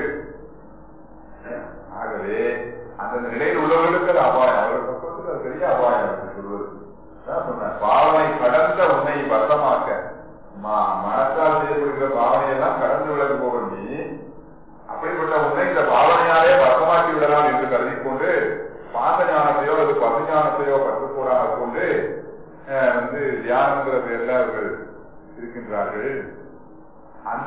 ஆகவே அந்த நிலையில் உள்ளவர்களுக்கு அது அபாயம் அவர் பக்கத்துக்கு அது பெரிய அபாயம் இருக்கு சொல்வது அதான் சொன்னேன் பாவனை கடந்த உன்னை வசமாக்க ம- மனத்தால் செய்யப்படுகிற பாவனையெல்லாம் கடந்து விலகு போக நீ அப்படிப்பட்ட உன்னை இந்த பாவனையாலே வசமாக்கி விடலாம் என்று கருதி கொண்டு பாச ஞானத்தையோ அல்லது பசு ஞானத்தையோ கற்றுக்கூடாக கொண்டு அஹ், வந்து தியானங்கிற பேர்ல அவர்கள் இருக்கின்றார்கள் அந்த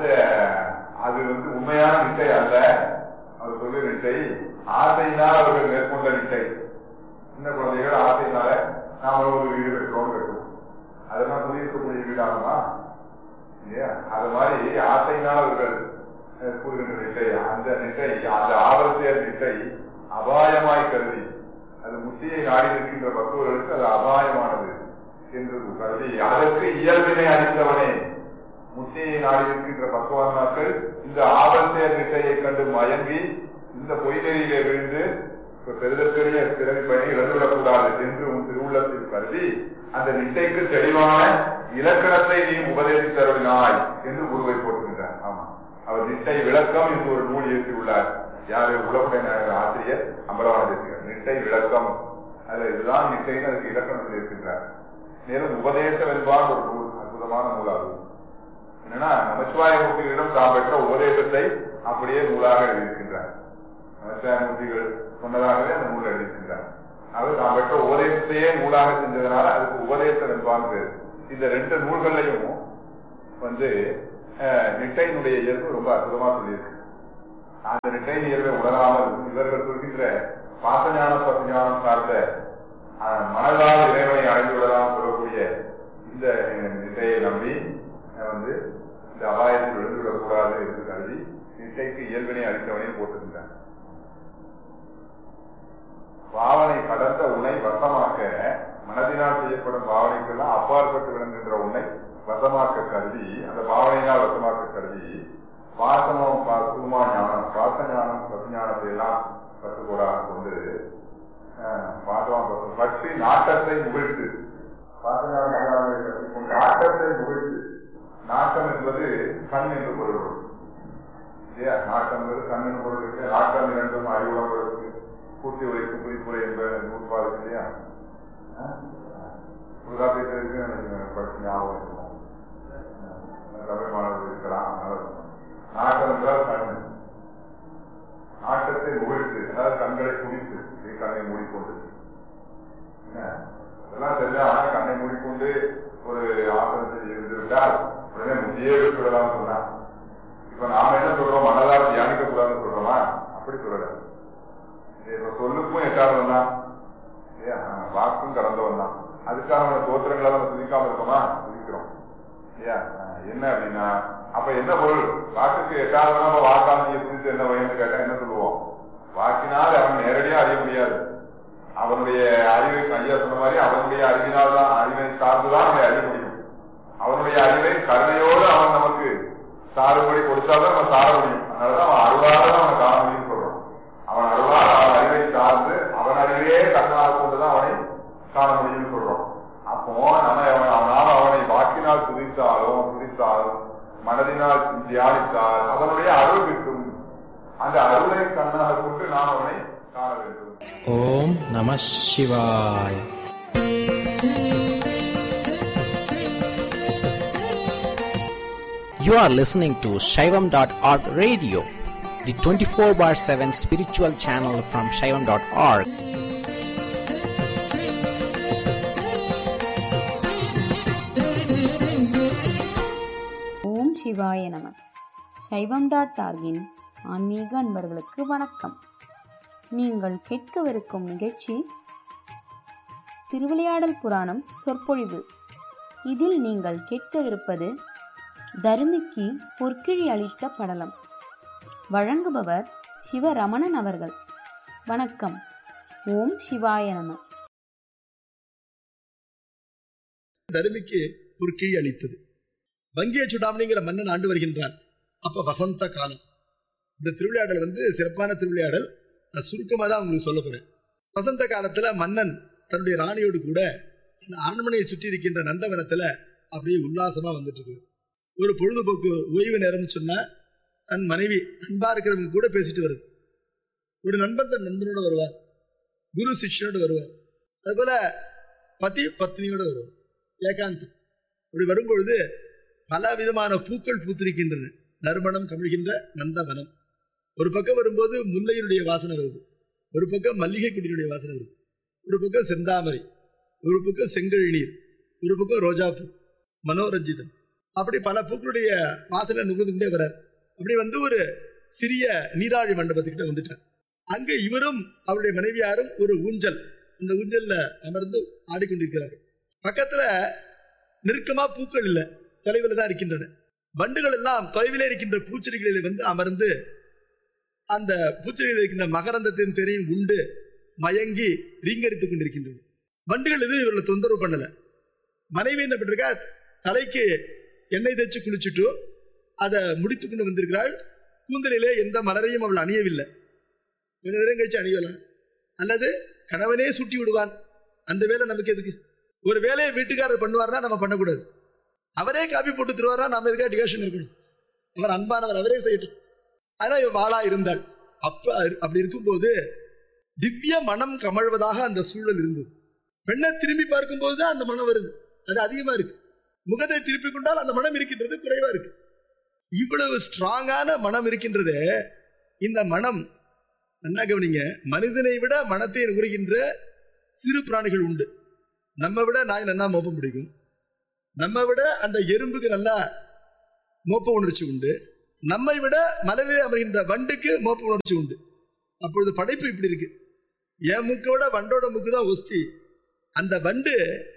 அது வந்து உண்மையான நிட்டை அல்ல அவர் சொல்லு நிட்டை ஆசையினால் அவர்கள் மேற்கொண்ட நிட்டை சின்ன குழந்தைகள் ஆசையினால நாம ஒரு வீடு கட்டுறோம் கட்டுவோம் அதெல்லாம் குடியிருக்கக்கூடிய வீடாகுமா இல்லையா அது மாதிரி ஆசையினால் அவர்கள் அஹ், கூறுகின்ற நிட்டை அந்த நிட்டை அந்த ஆபத்தியர் நிட்டை அபாயமாய் கருதி அது முத்தியை நாடி நிற்கின்ற பக்குவர்களுக்கு அது அபாயமானது என்று கருதி அதற்கு இயல்பினை அளித்தவனே முத்தியை நாடி நிற்கின்ற பக்குவான்மாக்கள் இந்த ஆபத்தியர் நிட்டையை கண்டு மயங்கி இந்த பொய்நெறியிலே விழுந்து இப்ப பெருதற்கரிய பிறவி பயனை இழந்துவிடக்கூடாது என்று உன் திருவுள்ளத்தில் கருதி அந்த நிட்டைக்கு தெளிவான இலக்கணத்தை நீ உபதேசித்தருளினாய் என்று குருவை போட்டுகின்றார் ஆமா அவர் நிட்டை விளக்கம் என்று ஒரு நூல் இயற்றியுள்ளார் யாரு உலகுடைய நாயகர் ஆசிரியர் அம்பலவான தேசிகர் நிட்டை விளக்கம் அதுல இதுதான் நிட்டைன்னு அதுக்கு இலக்கணம் சொல்லியிருக்கின்றார் மேலும் உபதேசம் என்பான் ஒரு நூல் அற்புதமான நூலாகும் என்னன்னா நமச்சிவாயமூர்த்திகளிடம் தாம் பெற்ற உபதேசத்தை அப்படியே நூலாக எழுதியிருக்கின்றார் நமச்சிவாயமூர்த்திகள் சொன்னதாகவே அந்த நூல் எழுதியிருக்கின்றார் அவர் தாம் பெற்ற உபதேசத்தையே நூலாக செஞ்சதுனால அதுக்கு உபதேசம் என்பான் பேர் இந்த ரெண்டு நூல்களையும் வந்து அஹ், நிட்டையினுடைய இயல்பு ரொம்ப அற்புதமா சொல்லியிருக்கு அந்த நிட்டையின் இயல்பை உணராமல் இவர்கள் சொல்கின்ற பாசஞான பசுஞானம் சார்ந்த அஹ், மனதால் இறைவனை அடைந்து விடலாம் சொல்லக்கூடிய இந்த அஹ், நிட்டையை நம்பி அஹ், வந்து இந்த அபாயத்தில் விழுந்துவிடக் கூடாது என்று கருதி நிட்டைக்கு இயல்பினை அளித்தவனை போட்டிருந்தார் பாவனை கடந்த உன்னை வசமாக்க மனதினால் செய்யப்படும் பாவனைக்கெல்லாம் அப்பாற்பட்டு விளங்குகின்ற உன்னை வசமாக்க கருதி அந்த பாவனையினால் வசமாக்க கருதி பாசனம் பசுமா ஞானம் பாச ஞானம் பசுஞானத்தை எல்லாம் கற்றுக்கூடாக கொண்டு அஹ், பாசனம் பசு பற்றி நாட்டத்தை முகிழ்த்து பாசஞான ஞானங்களை கற்றுக்கொண்டு நாட்டத்தை முகிழ்த்து நாட்டம் என்பது கண் என்று பொருள் இல்லையா நாட்டம் என்பது கண் என்று பொருள் இருக்கு நாட்டம் இரண்டும் அறிவுறவர்களுக்கு கூட்டி உரைக்கும் குறிப்புரை என்ப நூற்பாடு இல்லையா உதாரணத்திற்கு எனக்கு படிச்சு ஞாபகம் இருக்கும் ரவி மாணவர்கள் இருக்கலாம் அதனால நாட்டம் என்றால் கண் நாட்டத்தை முகிழ்த்து அதாவது கண்களை குடித்து இப்படி கண்ணை மூடிக்கொண்டு என்ன? அதெல்லாம் தெரிஞ்சா ஆனா கண்ணை மூடிக்கொண்டு ஒரு ஆசனத்தில் இருந்து விட்டால் உடனே முதியே விட்டுவிடலாம் சொன்னா இப்ப நாம என்ன சொல்றோம் மனதால் தியானிக்க கூடாதுன்னு சொல்றோமா அப்படி சொல்லல இப்ப சொல்லுக்கும் எட்டாதவன் தான் இல்லையா ஆஹ் வாக்கும் கடந்தவன் தான் அதுக்காக நம்ம தோத்திரங்களை நம்ம துதிக்காம இருக்கோமா துதிக்கிறோம் இல்லையா ஆஹ் என்ன அப்படின்னா அப்ப என்ன பொருள் வாக்குக்கு எட்டாதவன் நம்ம வாக்கால் நீங்க துதித்து என்ன வயன்னு கேட்டா என்ன சொல்லுவோம் வாக்கினால் அவன் நேரடியா அறிய முடியாது அவனுடைய அறிவை ஐயா சொன்ன மாதிரி அவனுடைய அறிவினால் தான் அறிவை சார்ந்துதான் அவனை அறிய முடியும் அவனுடைய அறிவை கருணையோடு அவன் நமக்கு சாறுபடி கொடுத்தாதான் நம்ம சார முடியும் அதனாலதான் அவன் அருளாக தான் அவனை காண முடியும்னு சொல்றோம் அவன் அருளால் அவன் அறிவை சார்ந்து அவன் அறிவையே கண்ணாக கொண்டுதான் அவனை காண முடியும்னு சொல்றோம் அப்போ நம்ம அவன் அவனால் அவனை வாக்கினால் துதித்தாலும் துதித்தாலும் மனதினால் தியானித்தால் அவனுடைய அருள் கிட்டும் அந்த அருளை கண்ணாக கொண்டு நாம் அவனை காண வேண்டும் ஓம் நம சிவாய் You are listening to Shaivam.org radio, the 24 bar 7 spiritual channel from Shaivam.org. ஓம் சிவாய நம சைவம் டாட் ஆர்கின் ஆன்மீக அன்பர்களுக்கு வணக்கம் நீங்கள் கேட்கவிருக்கும் நிகழ்ச்சி திருவிளையாடல் புராணம் சொற்பொழிவு இதில் நீங்கள் கேட்கவிருப்பது தருமிக்கு பொற்கிழி அளித்த படலம் வழங்குபவர் சிவரமணன் அவர்கள் வணக்கம் ஓம் சிவாய நம தருமிக்கு ஒரு கீழ் அளித்தது வங்கிய சுடாமணிங்கிற மன்னன் ஆண்டு வருகின்றான் அப்ப வசந்த காலம் இந்த திருவிளையாடல் வந்து சிறப்பான திருவிளையாடல் நான் சுருக்கமாக தான் உங்களுக்கு சொல்ல போறேன் வசந்த காலத்துல மன்னன் தன்னுடைய ராணியோடு கூட அந்த அரண்மனையை சுற்றி இருக்கின்ற நந்தவனத்துல அப்படியே உல்லாசமா வந்துட்டு இருக்கு ஒரு பொழுதுபோக்கு ஓய்வு நேரம்னு சொன்னா தன் மனைவி அன்பா இருக்கிறவங்க கூட பேசிட்டு வருது ஒரு நண்பன் தன் நண்பனோட வருவார் குரு சிஷ்யனோட வருவார் அதுபோல பதி பத்னியோட வருவார் ஏகாந்தம் அப்படி வரும்பொழுது பல விதமான பூக்கள் பூத்திருக்கின்றன நறுமணம் கமிழ்கின்ற நந்தவனம் ஒரு பக்கம் வரும்போது முல்லையினுடைய வாசனை வருது ஒரு பக்கம் மல்லிகை குடியினுடைய வாசனை வருது ஒரு பக்கம் செந்தாமரை ஒரு பக்கம் செங்கல் நீர் ஒரு பக்கம் ரோஜாப்பூ மனோரஞ்சிதம் அப்படி பல பூக்களுடைய வாசனை நுகர்ந்துட்டே வரார் அப்படி வந்து ஒரு சிறிய நீராழி மண்டபத்துக்கிட்ட வந்துட்டார் அங்க இவரும் அவருடைய மனைவியாரும் ஒரு ஊஞ்சல் அந்த ஊஞ்சல்ல அமர்ந்து ஆடிக்கொண்டிருக்கிறார்கள் பக்கத்துல நெருக்கமா பூக்கள் இல்ல தொலைவில் தான் இருக்கின்றன வண்டுகள் எல்லாம் தொலைவிலே இருக்கின்ற பூச்செடிகளில் வந்து அமர்ந்து அந்த பூச்செடிகளில் இருக்கின்ற மகரந்தத்தின் தெரியும் உண்டு மயங்கி ரீங்கரித்துக் கொண்டிருக்கின்றன வண்டுகள் எதுவும் இவர்களை தொந்தரவு பண்ணல மனைவி என்ன பண்ணிருக்கா தலைக்கு எண்ணெய் தேய்ச்சி குளிச்சுட்டு அதை முடித்து கொண்டு வந்திருக்கிறாள் கூந்தலிலே எந்த மலரையும் அவள் அணியவில்லை கொஞ்ச நேரம் கழிச்சு அணியலாம் அல்லது கணவனே சுட்டி விடுவான் அந்த வேலை நமக்கு எதுக்கு ஒரு வேலையை வீட்டுக்காரர் பண்ணுவார்னா நம்ம பண்ணக்கூடாது அவரே காப்பி போட்டு தருவாரா நம்ம எதுக்காக டிகாஷன் இருக்கணும் அவர் அன்பானவர் அவரே செய்யட்டும் ஆனா இவ வாளா இருந்தாள் அப்ப அப்படி இருக்கும்போது திவ்ய மனம் கமழ்வதாக அந்த சூழல் இருந்தது பெண்ணை திரும்பி பார்க்கும்போது தான் அந்த மனம் வருது அது அதிகமா இருக்கு முகத்தை திருப்பி கொண்டால் அந்த மனம் இருக்கின்றது குறைவா இருக்கு இவ்வளவு ஸ்ட்ராங்கான மனம் இருக்கின்றது இந்த மனம் என்ன கவனிங்க மனிதனை விட மனத்தை உருகின்ற சிறு பிராணிகள் உண்டு நம்ம விட நாய் நல்லா மோப்பம் பிடிக்கும் நம்ம விட அந்த எறும்புக்கு நல்லா மோப்ப உணர்ச்சி உண்டு நம்மை விட மலரிலே அமர்கின்ற வண்டுக்கு மோப்ப உணர்ச்சி உண்டு அப்பொழுது படைப்பு இப்படி இருக்கு என் மூக்கோட வண்டோட மூக்கு தான் ஒஸ்தி அந்த வண்டு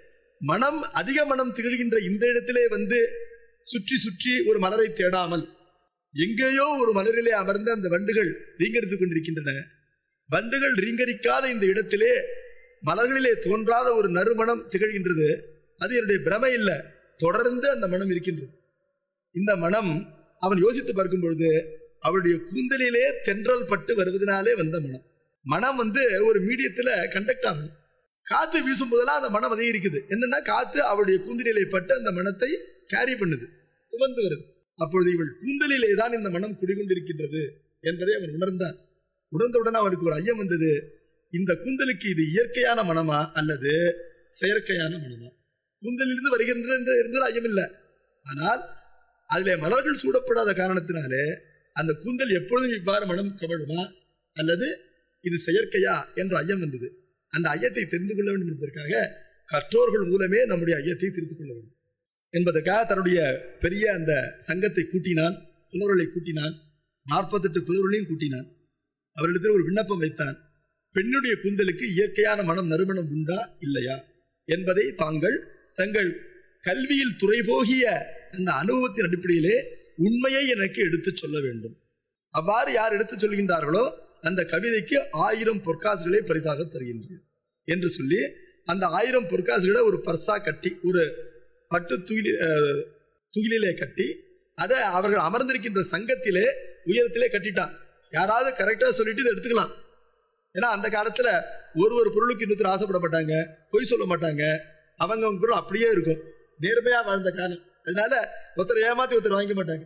மனம் அதிக மனம் திகழ்கின்ற இந்த இடத்திலே வந்து சுற்றி சுற்றி ஒரு மலரை தேடாமல் எங்கேயோ ஒரு மலரிலே அமர்ந்த அந்த வண்டுகள் ரீங்கரித்துக் கொண்டிருக்கின்றன வண்டுகள் ரீங்கரிக்காத இந்த இடத்திலே மலர்களிலே தோன்றாத ஒரு நறுமணம் திகழ்கின்றது அது என்னுடைய பிரமை இல்ல தொடர்ந்து அந்த மனம் இருக்கின்றது இந்த மனம் அவன் யோசித்து பார்க்கும் பொழுது அவளுடைய கூந்தலிலே தென்றல் பட்டு வருவதனாலே வந்த மனம் மனம் வந்து ஒரு மீடியத்துல கண்டக்ட் ஆகணும் காத்து வீசும் போதெல்லாம் அந்த மனம் அதிகரிக்குது என்னன்னா காத்து அவளுடைய கூந்தலிலே பட்டு அந்த மனத்தை கேரி பண்ணுது சுமந்து வருது அப்பொழுது இவள் கூந்தலிலே தான் இந்த மனம் குடிகொண்டிருக்கின்றது என்பதை அவன் உணர்ந்தான் உணர்ந்தவுடன் அவனுக்கு ஒரு ஐயம் வந்தது இந்த கூந்தலுக்கு இது இயற்கையான மனமா அல்லது செயற்கையான மனமா கூந்தலிலிருந்து வருகின்ற என்று இருந்தது ஐயமில்லை ஆனால் அதிலே மலர்கள் சூடப்படாத காரணத்தினாலே அந்த கூந்தல் எப்பொழுதும் இவ்வாறு மனம் கமழுமா அல்லது இது செயற்கையா என்ற ஐயம் வந்தது அந்த ஐயத்தை தெரிந்து கொள்ள வேண்டும் என்பதற்காக கற்றோர்கள் மூலமே நம்முடைய ஐயத்தை தெரிந்து கொள்ள வேண்டும் என்பதற்காக தன்னுடைய பெரிய அந்த சங்கத்தை கூட்டினான் புலவர்களை கூட்டினான் நாற்பத்தெட்டு புலவர்களையும் கூட்டினான் அவரிடத்தில் ஒரு விண்ணப்பம் வைத்தான் பெண்ணுடைய கூந்தலுக்கு இயற்கையான மனம் நறுமணம் உண்டா இல்லையா என்பதை தாங்கள் தங்கள் கல்வியில் துறை போகிய அந்த அனுபவத்தின் அடிப்படையிலே உண்மையை எனக்கு எடுத்துச் சொல்ல வேண்டும் அவ்வாறு யார் எடுத்துச் சொல்கின்றார்களோ அந்த கவிதைக்கு ஆயிரம் பொற்காசுகளை பரிசாக தருகின்றேன் என்று சொல்லி அந்த ஆயிரம் பொற்காசுகளை ஒரு பர்சா கட்டி ஒரு பட்டு துகிலி அஹ், துகிலிலே கட்டி அதை அவர்கள் அமர்ந்திருக்கின்ற சங்கத்திலே உயரத்திலே கட்டிட்டான் யாராவது கரெக்டா சொல்லிட்டு இதை எடுத்துக்கலாம் ஏன்னா அந்த காலத்துல ஒரு ஒரு பொருளுக்கு இன்னொருத்தர் ஆசைப்பட மாட்டாங்க பொய் சொல்ல மாட்டாங்க அவங்க அவங்க பொருள் அப்படியே இருக்கும் நேர்மையா வாழ்ந்த காலம் அதனால ஒருத்தர் ஏமாத்தி ஒருத்தர் வாங்கிக்க மாட்டாங்க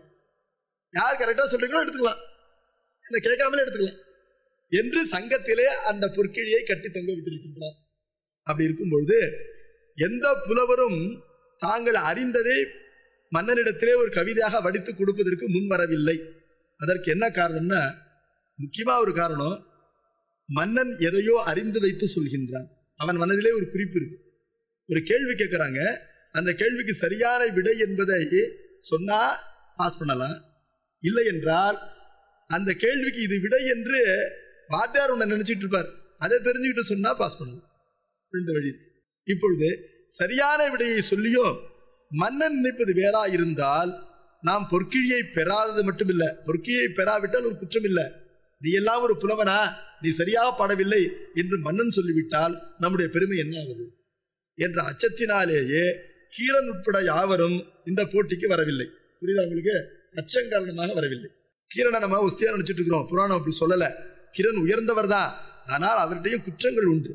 யார் கரெக்டா சொல்றீங்களோ எடுத்துக்கலாம் இதை கேட்காமலே எடுத்துக்கலாம் என்று சங்கத்திலே அந்த பொற்கிழியை கட்டி தொங்க விட்டிருக்கின்றார் அப்படி இருக்கும்பொழுது எந்த புலவரும் தாங்கள் அறிந்ததை மன்னனிடத்திலே ஒரு கவிதையாக வடித்து கொடுப்பதற்கு முன் வரவில்லை அதற்கு என்ன காரணம்னா முக்கியமா ஒரு காரணம் மன்னன் எதையோ அறிந்து வைத்து சொல்கின்றான் அவன் மனதிலே ஒரு குறிப்பு இருக்கு ஒரு கேள்வி கேட்கறாங்க அந்த கேள்விக்கு சரியான விடை என்பதை சொன்னா பாஸ் பண்ணலாம் இல்லை என்றால் அந்த கேள்விக்கு இது விடை என்று வாத்தியார் உன்னை நினைச்சிட்டு இருப்பார் அதை தெரிஞ்சுக்கிட்டு சொன்னா பாஸ் பண்ணலாம் ரெண்டு வழி இருக்கு. இப்பொழுது சரியான விடையை சொல்லியும் மன்னன் நினைப்பது வேறா இருந்தால் நாம் பொற்கிழியை பெறாதது மட்டுமில்ல பொற்கிழியை பெறாவிட்டால் ஒரு குற்றம் இல்லை நீ எல்லாம் ஒரு புலவனா நீ சரியாக பாடவில்லை என்று மன்னன் சொல்லிவிட்டால் நம்முடைய பெருமை என்ன ஆகுது என்ற அச்சத்தினாலேயே கீரன் உட்பட யாவரும் இந்த போட்டிக்கு வரவில்லை புரியுதா உங்களுக்கு அச்சம் காரணமாக வரவில்லை கீரனை நம்ம உஸ்தியா நினைச்சிட்டு இருக்கிறோம் புராணம் அப்படி சொல்லல கிரண் உயர்ந்தவர் தான் ஆனால் அவர்கிட்டையும் குற்றங்கள் உண்டு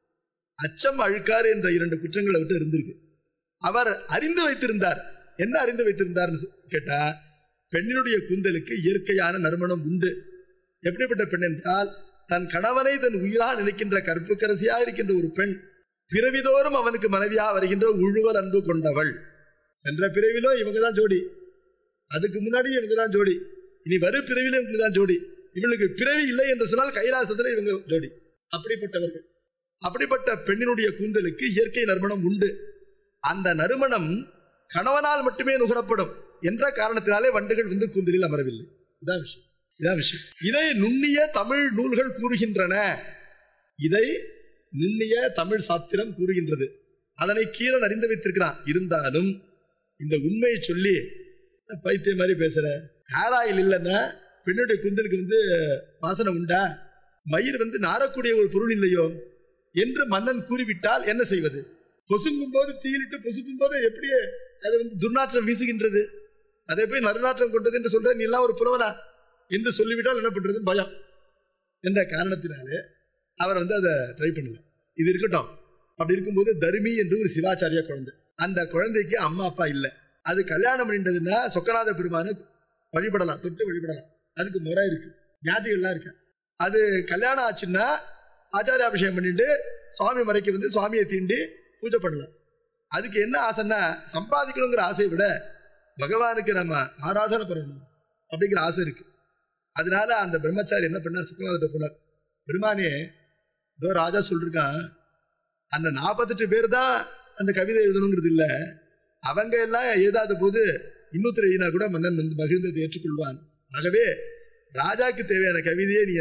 அச்சம் அழுக்காறு என்ற இரண்டு குற்றங்களை விட்டு இருந்திருக்கு அவர் அறிந்து வைத்திருந்தார் என்ன அறிந்து வைத்திருந்தார்னு சொ- கேட்டா பெண்ணினுடைய கூந்தலுக்கு இயற்கையான நறுமணம் உண்டு எப்படிப்பட்ட பெண் என்றால் தன் கணவனை தன் உயிராக நினைக்கின்ற கற்புக்கரசியா இருக்கின்ற ஒரு பெண் பிறவிதோறும் அவனுக்கு மனைவியா வருகின்ற உழுவல் அன்பு கொண்டவள் சென்ற பிறவிலோ இவங்க தான் ஜோடி அதுக்கு முன்னாடி இவங்க தான் ஜோடி இனி வரு பிறவிலும் இவங்க தான் ஜோடி இவளுக்கு பிறவி இல்லை என்று சொன்னால் கைலாசத்துல இவங்க ஜோடி அப்படிப்பட்டவர்கள் அப்படிப்பட்ட பெண்ணினுடைய கூந்தலுக்கு இயற்கை நறுமணம் உண்டு அந்த நறுமணம் கணவனால் மட்டுமே நுகரப்படும் என்ற காரணத்தினாலே வண்டுகள் வந்து கூந்தலில் அமரவில்லை இதான் விஷயம் இதான் விஷயம் இதை நுண்ணிய தமிழ் நூல்கள் கூறுகின்றன இதை நுண்ணிய தமிழ் சாத்திரம் கூறுகின்றது அதனை கீரன் அறிந்து வைத்திருக்கிறான் இருந்தாலும் இந்த உண்மையை சொல்லி பைத்தியம் மாதிரி பேசுற ஹேர் ஆயில் இல்லைன்னா பெண்ணுடைய குந்தலுக்கு வந்து வாசனை உண்டா மயிர் வந்து நாரக்கூடிய ஒரு பொருள் இல்லையோ என்று மன்னன் கூறிவிட்டால் என்ன செய்வது பொசுங்கும் போது தீயிலிட்டு பொசுக்கும் போது எப்படி அது வந்து துர்நாற்றம் வீசுகின்றது அதை போய் நறுநாற்றம் கொண்டது என்று சொல்ற நீ எல்லாம் ஒரு புலவனா என்று சொல்லிவிட்டால் என்ன பண்றதுன்னு பயம் என்ற காரணத்தினாலே அவர் வந்து அதை ட்ரை பண்ணல இது இருக்கட்டும் அப்படி இருக்கும்போது தருமி என்று ஒரு சிவாச்சாரிய குழந்தை அந்த குழந்தைக்கு அம்மா அப்பா இல்லை அது கல்யாணம் பண்ணிட்டதுன்னா சொக்கநாத பெருமானு வழிபடலாம் தொட்டு வழிபடலாம் அதுக்கு முறை இருக்கு ஞாதிகள்லாம் இருக்கு அது கல்யாணம் ஆச்சுன்னா ஆச்சாரிய அபிஷேகம் பண்ணிட்டு சுவாமி மறைக்கு வந்து சுவாமியை தீண்டி பூஜை பண்ணலாம் அதுக்கு என்ன ஆசைன்னா சம்பாதிக்கணுங்கிற ஆசையை விட பகவானுக்கு நம்ம ஆராதனை பண்ணணும் அப்படிங்கிற ஆசை இருக்கு அதனால அந்த பிரம்மச்சாரி என்ன பண்ணார் சுக்கநாத போனார் பெருமானே ஏதோ ராஜா சொல்லிருக்கான் அந்த நாற்பத்தெட்டு பேர் தான் அந்த கவிதை எழுதணுங்கிறது இல்ல அவங்க எல்லாம் எழுதாத போது இன்னொருத்தர் எழுதினா கூட மன்னன் வந்து மகிழ்ந்ததை ஏற்றுக்கொள்வான் ஆகவே ராஜாக்கு தேவையான கவிதையை நீ